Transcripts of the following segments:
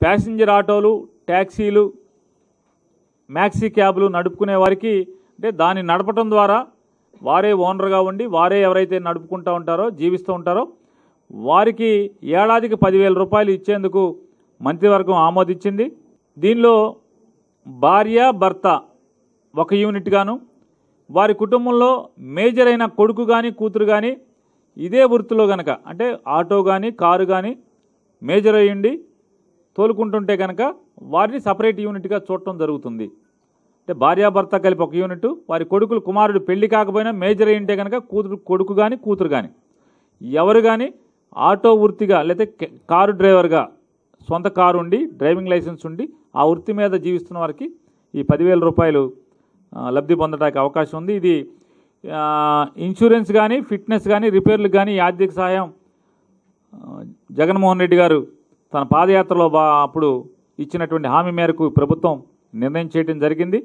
Passenger ఆటోలు ట్యాక్సీలు maxi క్యాబ్లు నడుపుకునే వారికి అంటే దాన్ని నడపటం ద్వారా వారే ఓనర్గా ఉండి వారే ఎవరైతే నడుపుకుంటూ ఉంటారో జీవిస్తూ ఉంటారో వారికి ఏడాదికి పదివేల రూపాయలు ఇచ్చేందుకు మంత్రివర్గం ఆమోదించింది దీనిలో భార్య భర్త ఒక యూనిట్ గాను వారి కుటుంబంలో మేజర్ అయిన కొడుకు కానీ కూతురు కానీ ఇదే వృత్తిలో గనక అంటే ఆటో కానీ కారు కానీ మేజర్ అయ్యండి తోలుకుంటుంటే కనుక వారిని సపరేట్ యూనిట్గా చూడటం జరుగుతుంది అంటే భార్యాభర్త కలిపి ఒక యూనిట్ వారి కొడుకులు కుమారుడు పెళ్లి కాకపోయినా మేజర్ అయి ఉంటే కనుక కూతురు కొడుకు కానీ కూతురు కానీ ఎవరు కానీ ఆటో వృత్తిగా లేకపోతే కె- కారు డ్రైవర్గా సొంత కారు ఉండి డ్రైవింగ్ లైసెన్స్ ఉండి ఆ వృత్తి మీద జీవిస్తున్న వారికి ఈ పదివేల రూపాయలు ఆ, లబ్ధి పొందడానికి అవకాశం ఉంది ఇది ఆ, ఇన్సూరెన్స్ కానీ ఫిట్నెస్ కానీ రిపేర్లు కానీ ఈ ఆర్థిక సహాయం ఆ, జగన్మోహన్ రెడ్డి గారు తన పాదయాత్రలో బా అప్పుడు ఇచ్చినటువంటి హామీ మేరకు ప్రభుత్వం నిర్ణయం చేయడం జరిగింది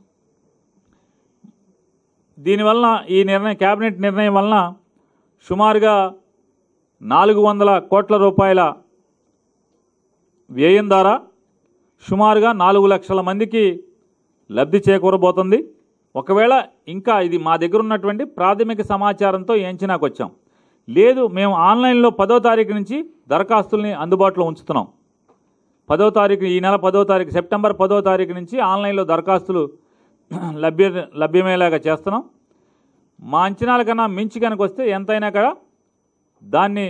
దీనివలన ఈ నిర్ణయం కేబినెట్ నిర్ణయం వలన సుమారుగా నాలుగు వందల కోట్ల రూపాయల వ్యయం ద్వారా సుమారుగా నాలుగు లక్షల మందికి లబ్ధి చేకూరబోతుంది ఒకవేళ ఇంకా ఇది మా దగ్గర ఉన్నటువంటి ప్రాథమిక సమాచారంతో ఈ అంచనాకు వచ్చాం లేదు మేము ఆన్లైన్లో పదో తారీఖు నుంచి దరఖాస్తుల్ని అందుబాటులో ఉంచుతున్నాం పదో తారీఖు ఈ నెల పదో తారీఖు సెప్టెంబర్ పదో తారీఖు నుంచి ఆన్లైన్లో దరఖాస్తులు లభ్య లభ్యమయ్యేలాగా చేస్తున్నాం మా అంచనాల కన్నా మించి కనుక వస్తే ఎంతైనా కూడా దాన్ని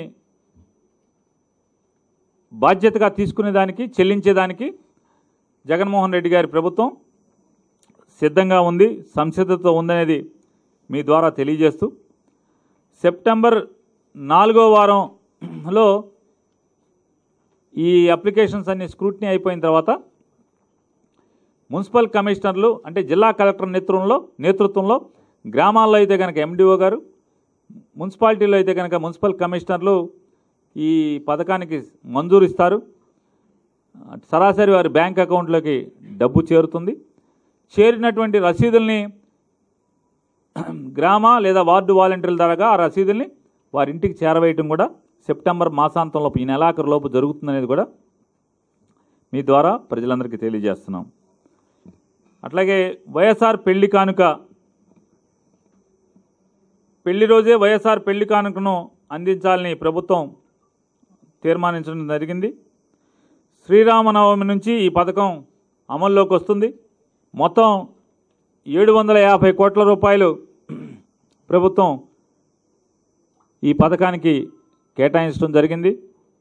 బాధ్యతగా తీసుకునేదానికి చెల్లించేదానికి జగన్మోహన్ రెడ్డి గారి ప్రభుత్వం సిద్ధంగా ఉంది సంసిద్ధత ఉందనేది మీ ద్వారా తెలియజేస్తూ సెప్టెంబర్ నాలుగో వారంలో ఈ అప్లికేషన్స్ అన్ని స్క్రూటినీ అయిపోయిన తర్వాత మున్సిపల్ కమిషనర్లు అంటే జిల్లా కలెక్టర్ నేతృత్వంలో నేతృత్వంలో గ్రామాల్లో అయితే కనుక ఎండిఓ గారు మున్సిపాలిటీలో అయితే కనుక మున్సిపల్ కమిషనర్లు ఈ పథకానికి మంజూరు ఇస్తారు సరాసరి వారి బ్యాంక్ అకౌంట్లోకి డబ్బు చేరుతుంది చేరినటువంటి రసీదుల్ని గ్రామ లేదా వార్డు వాలంటీర్ల ద్వారా ఆ రసీదుల్ని వారి ఇంటికి చేరవేయటం కూడా సెప్టెంబర్ మాసాంతంలోపు ఈ నెలాఖరు లోపు జరుగుతుందనేది కూడా మీ ద్వారా ప్రజలందరికీ తెలియజేస్తున్నాం అట్లాగే వైఎస్ఆర్ పెళ్లి కానుక పెళ్లి రోజే వైఎస్ఆర్ పెళ్లి కానుకను అందించాలని ప్రభుత్వం తీర్మానించడం జరిగింది శ్రీరామనవమి నుంచి ఈ పథకం అమల్లోకి వస్తుంది మొత్తం ఏడు వందల యాభై కోట్ల రూపాయలు ప్రభుత్వం ఈ పథకానికి కేటాయించడం జరిగింది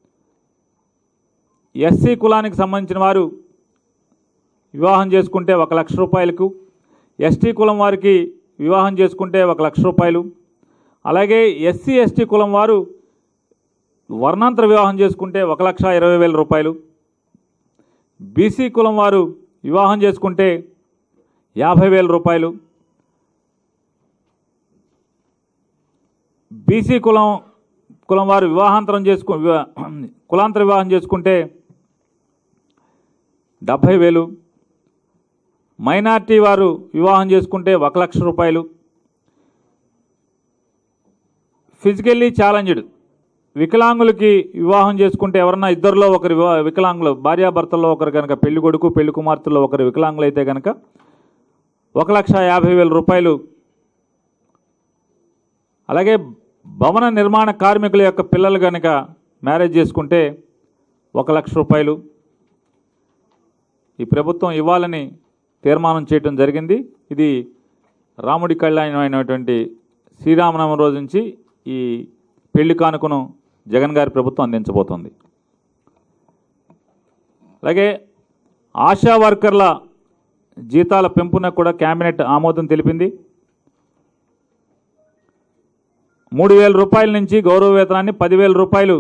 ఎస్సీ కులానికి సంబంధించిన వారు వివాహం చేసుకుంటే ఒక లక్ష రూపాయలకు ఎస్టీ కులం వారికి వివాహం చేసుకుంటే ఒక లక్ష రూపాయలు అలాగే ఎస్సీ ఎస్టీ కులం వారు వర్ణాంతర వివాహం చేసుకుంటే ఒక లక్ష ఇరవై వేల రూపాయలు బీసీ కులం వారు వివాహం చేసుకుంటే యాభై వేల రూపాయలు బీసీ కులం కులం వారు వివాహాంతరం చేసుకు వివా- కులాంతర వివాహం చేసుకుంటే డెబ్భై వేలు మైనార్టీ వారు వివాహం చేసుకుంటే ఒక లక్ష రూపాయలు ఫిజికల్లీ ఛాలెంజ్డ్ వికలాంగులకి వివాహం చేసుకుంటే ఎవరన్నా ఇద్దరిలో ఒకరు వివా వికలాంగులు భార్యాభర్తల్లో ఒకరు కనుక పెళ్లి కొడుకు పెళ్లి కుమార్తెల్లో ఒకరు వికలాంగులు అయితే కనుక ఒక లక్ష యాభై వేల రూపాయలు అలాగే భవన నిర్మాణ కార్మికుల యొక్క పిల్లలు కనుక మ్యారేజ్ చేసుకుంటే ఒక లక్ష రూపాయలు ఈ ప్రభుత్వం ఇవ్వాలని తీర్మానం చేయడం జరిగింది ఇది రాముడి కళ్యాణం అయినటువంటి శ్రీరామనవమి రోజు నుంచి ఈ పెళ్లి కానుకను జగన్ గారి ప్రభుత్వం అందించబోతోంది అలాగే ఆశా వర్కర్ల జీతాల పెంపునకు కూడా కేబినెట్ ఆమోదం తెలిపింది మూడు వేల రూపాయల నుంచి గౌరవ వేతనాన్ని పదివేల రూపాయలు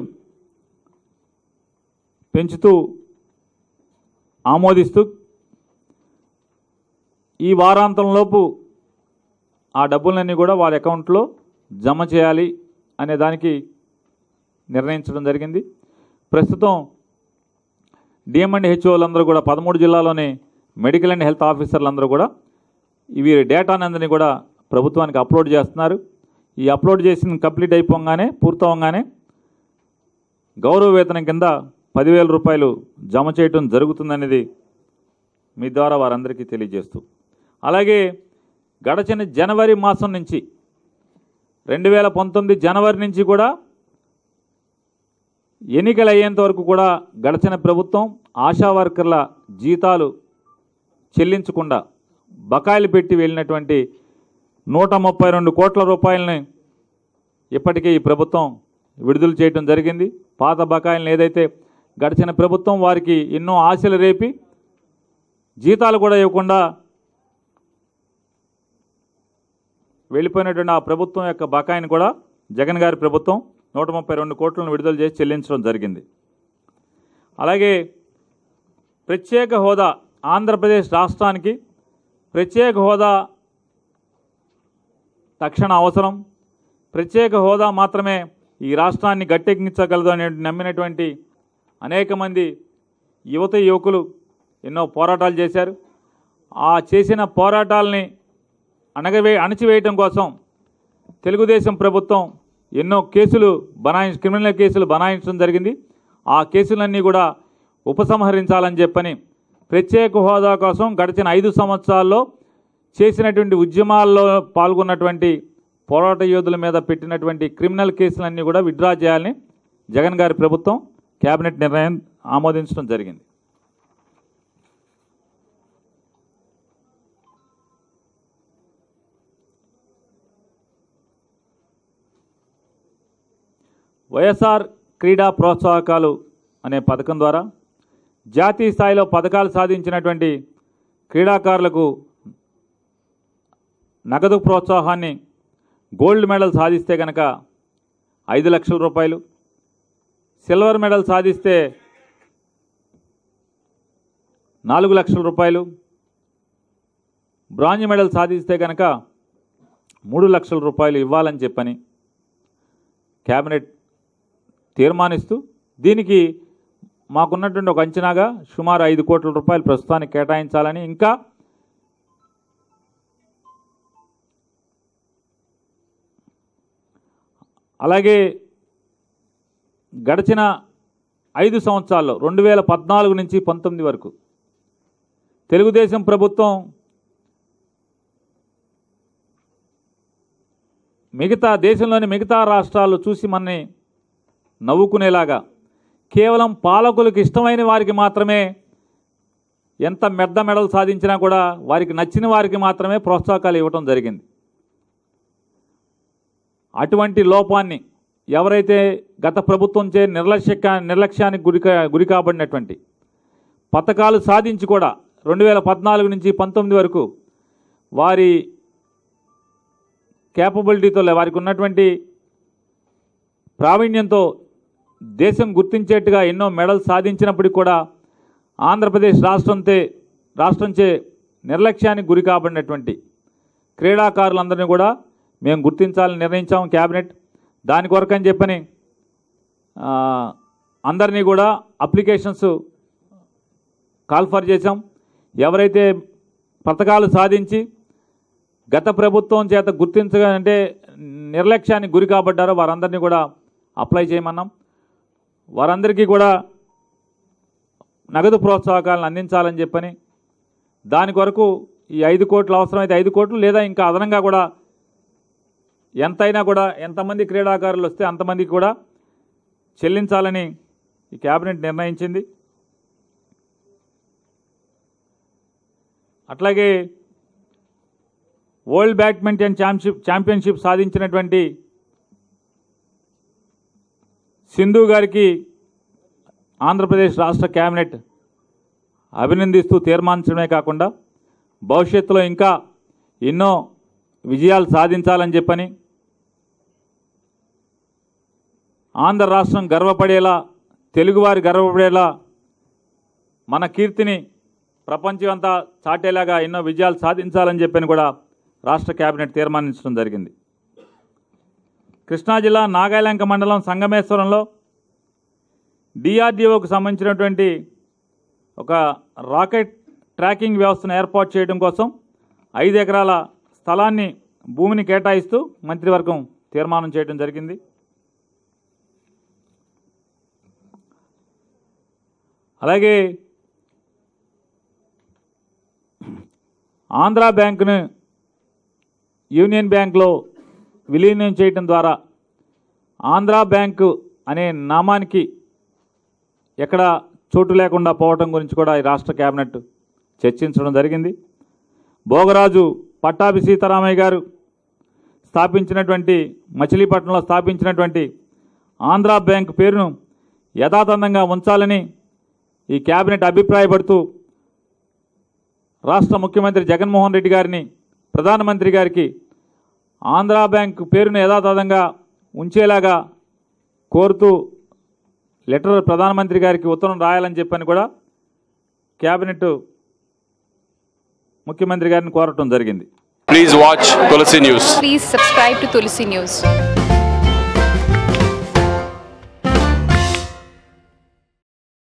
పెంచుతూ ఆమోదిస్తూ ఈ వారాంతంలోపు ఆ డబ్బులన్నీ కూడా వారి అకౌంట్లో జమ చేయాలి అనే దానికి నిర్ణయించడం జరిగింది ప్రస్తుతం డిఎం అండ్ హెచ్ఓలందరూ కూడా పదమూడు జిల్లాలోని మెడికల్ అండ్ హెల్త్ ఆఫీసర్లందరూ కూడా ఇవి డేటాని అందరినీ కూడా ప్రభుత్వానికి అప్లోడ్ చేస్తున్నారు ఈ అప్లోడ్ చేసిన కంప్లీట్ అయిపోగానే పూర్తవగానే గౌరవ వేతనం కింద పదివేల రూపాయలు జమ చేయటం జరుగుతుందనేది మీ ద్వారా వారందరికీ తెలియజేస్తూ అలాగే గడచిన జనవరి మాసం నుంచి రెండు వేల పంతొమ్మిది జనవరి నుంచి కూడా ఎన్నికలు అయ్యేంత వరకు కూడా గడచిన ప్రభుత్వం ఆశా వర్కర్ల జీతాలు చెల్లించకుండా బకాయిలు పెట్టి వెళ్ళినటువంటి నూట ముప్పై రెండు కోట్ల రూపాయలని ఇప్పటికే ఈ ప్రభుత్వం విడుదల చేయడం జరిగింది పాత బకాయిలను ఏదైతే గడిచిన ప్రభుత్వం వారికి ఎన్నో ఆశలు రేపి జీతాలు కూడా ఇవ్వకుండా వెళ్ళిపోయినటువంటి ఆ ప్రభుత్వం యొక్క బకాయిని కూడా జగన్ గారి ప్రభుత్వం నూట ముప్పై రెండు కోట్లను విడుదల చేసి చెల్లించడం జరిగింది అలాగే ప్రత్యేక హోదా ఆంధ్రప్రదేశ్ రాష్ట్రానికి ప్రత్యేక హోదా తక్షణ అవసరం ప్రత్యేక హోదా మాత్రమే ఈ రాష్ట్రాన్ని గట్టెక్కించగలదు అనే నమ్మినటువంటి అనేక మంది యువత యువకులు ఎన్నో పోరాటాలు చేశారు ఆ చేసిన పోరాటాలని అణగవే అణచివేయటం కోసం తెలుగుదేశం ప్రభుత్వం ఎన్నో కేసులు బనాయి క్రిమినల్ కేసులు బనాయించడం జరిగింది ఆ కేసులన్నీ కూడా ఉపసంహరించాలని చెప్పని ప్రత్యేక హోదా కోసం గడిచిన ఐదు సంవత్సరాల్లో చేసినటువంటి ఉద్యమాల్లో పాల్గొన్నటువంటి పోరాట యోధుల మీద పెట్టినటువంటి క్రిమినల్ కేసులన్నీ కూడా విత్డ్రా చేయాలని జగన్ గారి ప్రభుత్వం కేబినెట్ నిర్ణయం ఆమోదించడం జరిగింది వైఎస్ఆర్ క్రీడా ప్రోత్సాహకాలు అనే పథకం ద్వారా జాతీయ స్థాయిలో పథకాలు సాధించినటువంటి క్రీడాకారులకు నగదు ప్రోత్సాహాన్ని గోల్డ్ మెడల్ సాధిస్తే కనుక ఐదు లక్షల రూపాయలు సిల్వర్ మెడల్ సాధిస్తే నాలుగు లక్షల రూపాయలు బ్రాంజ్ మెడల్ సాధిస్తే కనుక మూడు లక్షల రూపాయలు ఇవ్వాలని చెప్పని కేబినెట్ తీర్మానిస్తూ దీనికి మాకున్నటువంటి ఒక అంచనాగా సుమారు ఐదు కోట్ల రూపాయలు ప్రస్తుతానికి కేటాయించాలని ఇంకా అలాగే గడిచిన ఐదు సంవత్సరాల్లో రెండు వేల పద్నాలుగు నుంచి పంతొమ్మిది వరకు తెలుగుదేశం ప్రభుత్వం మిగతా దేశంలోని మిగతా రాష్ట్రాలు చూసి మనని నవ్వుకునేలాగా కేవలం పాలకులకు ఇష్టమైన వారికి మాత్రమే ఎంత మెద్ద మెడలు సాధించినా కూడా వారికి నచ్చిన వారికి మాత్రమే ప్రోత్సాహకాలు ఇవ్వటం జరిగింది అటువంటి లోపాన్ని ఎవరైతే గత ప్రభుత్వంచే నిర్లక్ష్య నిర్లక్ష్యానికి గురి గురి కాబడినటువంటి పథకాలు సాధించి కూడా రెండు వేల పద్నాలుగు నుంచి పంతొమ్మిది వరకు వారి కేపబిలిటీతో లే- వారికి ఉన్నటువంటి ప్రావీణ్యంతో దేశం గుర్తించేట్టుగా ఎన్నో మెడల్స్ సాధించినప్పటికి కూడా ఆంధ్రప్రదేశ్ రాష్ట్రంతే రాష్ట్రంచే నిర్లక్ష్యానికి గురి కాబడినటువంటి క్రీడాకారులందరినీ కూడా మేము గుర్తించాలని నిర్ణయించాం క్యాబినెట్ దాని కొరకని చెప్పని ఆ, అందరినీ కూడా అప్లికేషన్స్ కాల్ఫర్ చేశాం ఎవరైతే పథకాలు సాధించి గత ప్రభుత్వం చేత గుర్తించగా అంటే నిర్లక్ష్యానికి గురి కాబడ్డారో వారందరినీ కూడా అప్లై చేయమన్నాం వారందరికీ కూడా నగదు ప్రోత్సాహకాలను అందించాలని చెప్పని దాని కొరకు ఈ ఐదు కోట్లు అవసరమైతే ఐదు కోట్లు లేదా ఇంకా అదనంగా కూడా ఎంతైనా కూడా ఎంతమంది క్రీడాకారులు వస్తే అంతమందికి కూడా చెల్లించాలని ఈ కేబినెట్ నిర్ణయించింది అట్లాగే వరల్డ్ బ్యాడ్మింటన్ ఛాంపియన్షిప్ ఛాంపియన్షిప్ సాధించినటువంటి సింధు గారికి ఆంధ్రప్రదేశ్ రాష్ట్ర కేబినెట్ అభినందిస్తూ తీర్మానించడమే కాకుండా భవిష్యత్తులో ఇంకా ఎన్నో విజయాలు సాధించాలని చెప్పని ఆంధ్ర రాష్ట్రం గర్వపడేలా తెలుగువారి గర్వపడేలా మన కీర్తిని ప్రపంచం అంతా చాటేలాగా ఎన్నో విజయాలు సాధించాలని చెప్పని కూడా రాష్ట్ర కేబినెట్ తీర్మానించడం జరిగింది కృష్ణా జిల్లా నాగాయలంక మండలం సంగమేశ్వరంలో డిఆర్డిఓకు సంబంధించినటువంటి ఒక రాకెట్ ట్రాకింగ్ వ్యవస్థను ఏర్పాటు చేయడం కోసం ఐదు ఎకరాల స్థలాన్ని భూమిని కేటాయిస్తూ మంత్రివర్గం తీర్మానం చేయడం జరిగింది అలాగే ఆంధ్ర బ్యాంకును యూనియన్ బ్యాంక్లో విలీనం చేయటం ద్వారా ఆంధ్ర బ్యాంకు అనే నామానికి ఎక్కడ చోటు లేకుండా పోవటం గురించి కూడా ఈ రాష్ట్ర కేబినెట్ చర్చించడం జరిగింది భోగరాజు పట్టాభి సీతారామయ్య గారు స్థాపించినటువంటి మచిలీపట్నంలో స్థాపించినటువంటి ఆంధ్ర బ్యాంక్ పేరును యథాతథంగా ఉంచాలని ఈ కేబినెట్ అభిప్రాయపడుతూ రాష్ట్ర ముఖ్యమంత్రి జగన్మోహన్ రెడ్డి గారిని ప్రధానమంత్రి గారికి ఆంధ్ర బ్యాంక్ పేరును యథాతథంగా ఉంచేలాగా కోరుతూ లెటర్ ప్రధానమంత్రి గారికి ఉత్తరం రాయాలని చెప్పని కూడా కేబినెట్ ముఖ్యమంత్రి గారిని కోరటం జరిగింది Please watch Tulsi News. Please subscribe to Tulsi News.